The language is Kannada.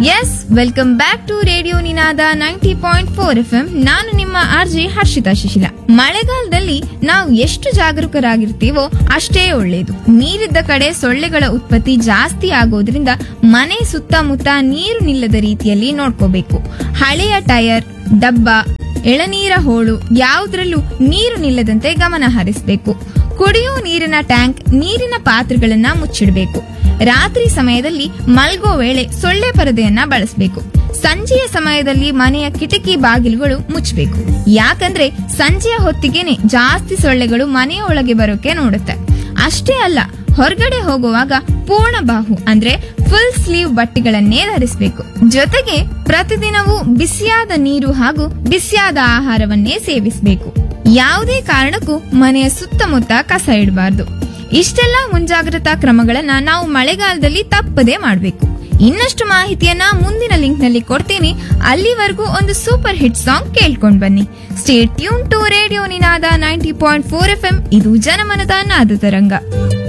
S welcome back to radio Ninada ninety point four F M ನಾನು ನಿಮ್ಮ ಆರ್ಜೆ ಹರ್ಷಿತಾ ಶಿಶಿಲ ಮಳೆಗಾಲದಲ್ಲಿ ನಾವು ಎಷ್ಟು ಜಾಗರೂಕರಾಗಿರ್ತೀವೋ ಅಷ್ಟೇ ಒಳ್ಳೆಯದು ನೀರಿದ್ದ ಕಡೆ ಸೊಳ್ಳೆಗಳ ಉತ್ಪತ್ತಿ ಜಾಸ್ತಿ ಆಗೋದ್ರಿಂದ ಮನೆ ಸುತ್ತಮುತ್ತ ನೀರು ನಿಲ್ಲದ ರೀತಿಯಲ್ಲಿ ನೋಡ್ಕೋಬೇಕು ಹಳೆಯ ಟೈರ್ ಡಬ್ಬ ಎಳನೀರ ಹೋಳು ಯಾವುದ್ರಲ್ಲೂ ನೀರು ನಿಲ್ಲದಂತೆ ಗಮನ ಹರಿಸಬೇಕು ಕುಡಿಯೋ ನೀರಿನ ಟ್ಯಾಂಕ್ ನೀರಿನ ಪಾತ್ರೆಗಳನ್ನ ಮುಚ್ಚಿಡಬೇಕು ರಾತ್ರಿ ಸಮಯದಲ್ಲಿ ಮಲ್ಗೋ ವೇಳೆ ಸೊಳ್ಳೆ ಪರದೆಯನ್ನ ಬಳಸಬೇಕು ಸಂಜೆಯ ಸಮಯದಲ್ಲಿ ಮನೆಯ ಕಿಟಕಿ ಬಾಗಿಲುಗಳು ಮುಚ್ಚಬೇಕು ಯಾಕಂದ್ರೆ ಸಂಜೆಯ ಹೊತ್ತಿಗೆನೆ ಜಾಸ್ತಿ ಸೊಳ್ಳೆಗಳು ಮನೆಯ ಒಳಗೆ ಬರೋಕೆ ನೋಡುತ್ತೆ ಅಷ್ಟೇ ಅಲ್ಲ ಹೊರಗಡೆ ಹೋಗುವಾಗ ಪೂರ್ಣ ಬಾಹು ಅಂದ್ರೆ ಫುಲ್ ಸ್ಲೀವ್ ಬಟ್ಟೆಗಳನ್ನೇ ಧರಿಸಬೇಕು ಜೊತೆಗೆ ಪ್ರತಿದಿನವೂ ಬಿಸಿಯಾದ ನೀರು ಹಾಗೂ ಬಿಸಿಯಾದ ಆಹಾರವನ್ನೇ ಸೇವಿಸಬೇಕು ಯಾವುದೇ ಕಾರಣಕ್ಕೂ ಮನೆಯ ಸುತ್ತಮುತ್ತ ಕಸ ಇಡಬಾರ್ದು ಇಷ್ಟೆಲ್ಲ ಮುಂಜಾಗ್ರತಾ ಕ್ರಮಗಳನ್ನ ನಾವು ಮಳೆಗಾಲದಲ್ಲಿ ತಪ್ಪದೇ ಮಾಡಬೇಕು ಇನ್ನಷ್ಟು ಮಾಹಿತಿಯನ್ನ ಮುಂದಿನ ಲಿಂಕ್ ನಲ್ಲಿ ಕೊಡ್ತೀನಿ ಅಲ್ಲಿವರೆಗೂ ಒಂದು ಸೂಪರ್ ಹಿಟ್ ಸಾಂಗ್ ಕೇಳ್ಕೊಂಡ್ ಬನ್ನಿ stay tune to radio Ninada ninety point four F M ಇದು ಜನಮನದ ನಾದ ತರಂಗ